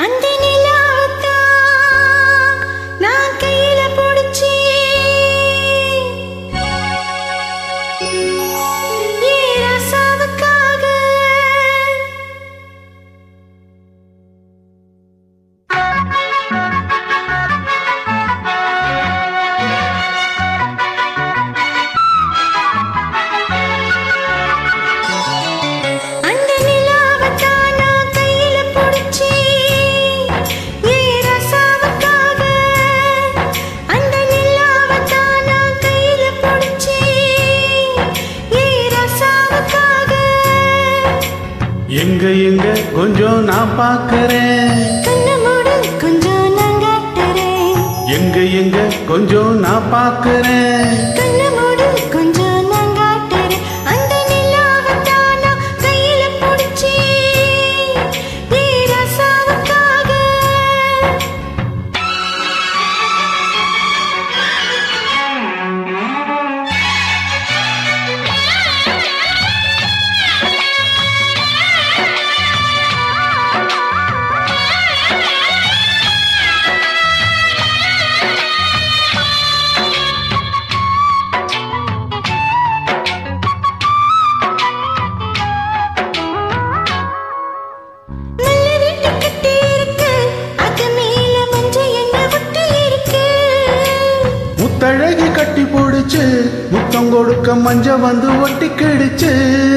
அந்த நிலாவத்தான் நான் கையில பிடிச்சேன். ஏன் ராசாவுக்காக? அந்த நிலாவத்தான் நான் கையில பிடிச்சேன். ஏன் ராசாவுக்காக? அந்த நிலாவத்தான் நான் கையில பிடிச்சேன். ஏன் ராசாவுக்காக? எங்க எங்க கொஞ்சம் நான் பார்க்கறேன் கண்ணை மூடு, கொஞ்சம் நான் காட்டுறேன். எங்க எங்க கொஞ்சம் நான் பார்க்கறேன் கண்ணை மூடு, கொஞ்சம் நான் காட்டுறேன். அந்த நிலாவத்தான் நான் கையில பிடிச்சேன். ஏன் ராசாவுக்காக? மல்லிரெட்டு கட்டி இருக்கு, அது மேல மஞ்சள் எண்ணெய் ஒட்டி இருக்கு. முத்தழகி கட்டி போடுச்சு முத்தம் கொடுக்க மஞ்ச வந்து ஒட்டி கிடுச்சு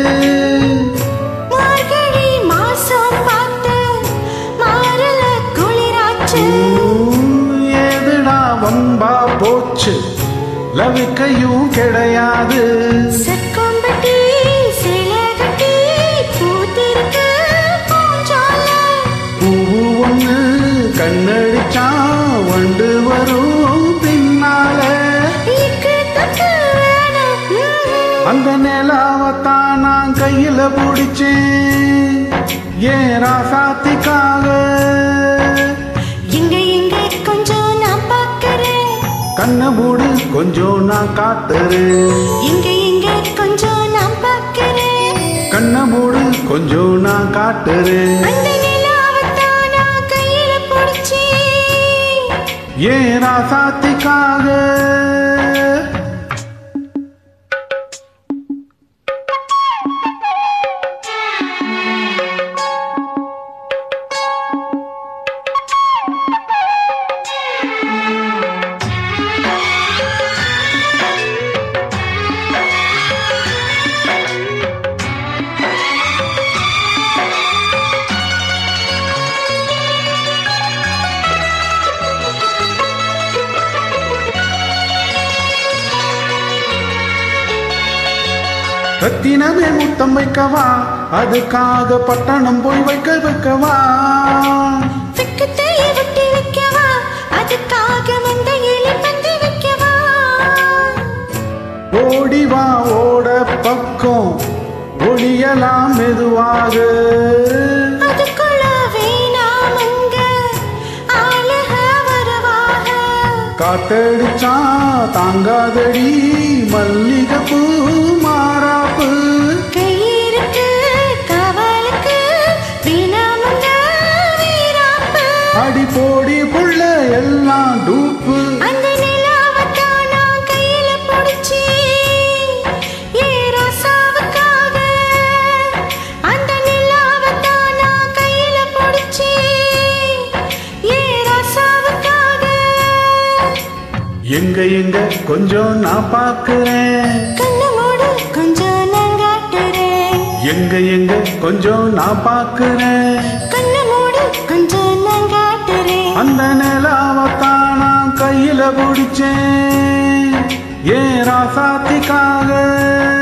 மார்கழி மாசம் பார்த்து மாறல குளிராச்சு. ஏதுடா வம்பா போச்சு லவிக்கையும் கிடையாது செக்கம்பட்டி சேலை கட்டி பூத்திருக்கு பூஞ்சாலை. பூவு ஒண்ணு கண்ணடிச்சா வண்டு வரும் பின்னால இக்கு தட்டு வேணும். ம்ம். அந்த நிலாவத்தான் நான் கையில பிடிச்சேன் ஏன் ராசாத்திக்காக எங்க எங்க கொஞ்சம் நான் பார்க்கறேன் கண்ணை மூடு கொஞ்சம் நான் காட்டுறேன் எங்க எங்க கொஞ்சம் நான் பார்க்கறேன் கண்ணை மூடு கொஞ்சம் நான் காட்டுறேன் அந்த நிலாவத்தான் நான் கையில பிடிச்சேன். ஏன் ராசாத்திக்காக ரத்தினமே முத்தம் வைக்கவா அதுக்காக பட்டணம் போய் வைக்க வைக்கவா வெக்கத்தையே விட்டு வைக்கவா அதுக்காக வந்த எலி பந்து வைக்கவா ஓடிவா ஓட பக்கம் ஒளியலாம் மெதுவாக அதுக்குள்ள வேணாமங்க ஆளுக வருவாக காத்தடிச்சா தாங்காதடி மல்லிகை பூ மாறாப்பு கையிருக்கு காவலுக்கு வேணாமங்க வீராப்பு அடி போடி புள்ள எல்லாம் டூப்பு அந்த நிலாவத்தான் நான் கையில பிடிச்சேன். ஏன் ராசாவுக்காக? அந்த நிலாவத்தான் நான் கையில பிடிச்சேன். ஏன் ராசாவுக்காக? எங்க எங்க கொஞ்சம் நான் பார்க்கிறேன் கண்ணை மூடு, கொஞ்சம் நான் காட்டுறேன். எங்க எங்க கொஞ்சம் நான் பார்க்கிறேன் கண்ணை மூடு, கொஞ்சம் நான் காட்டுறேன். அந்த நிலாவத்தான் நான் கையில பிடிச்சேன் ஏன் ராசாத்திக்காக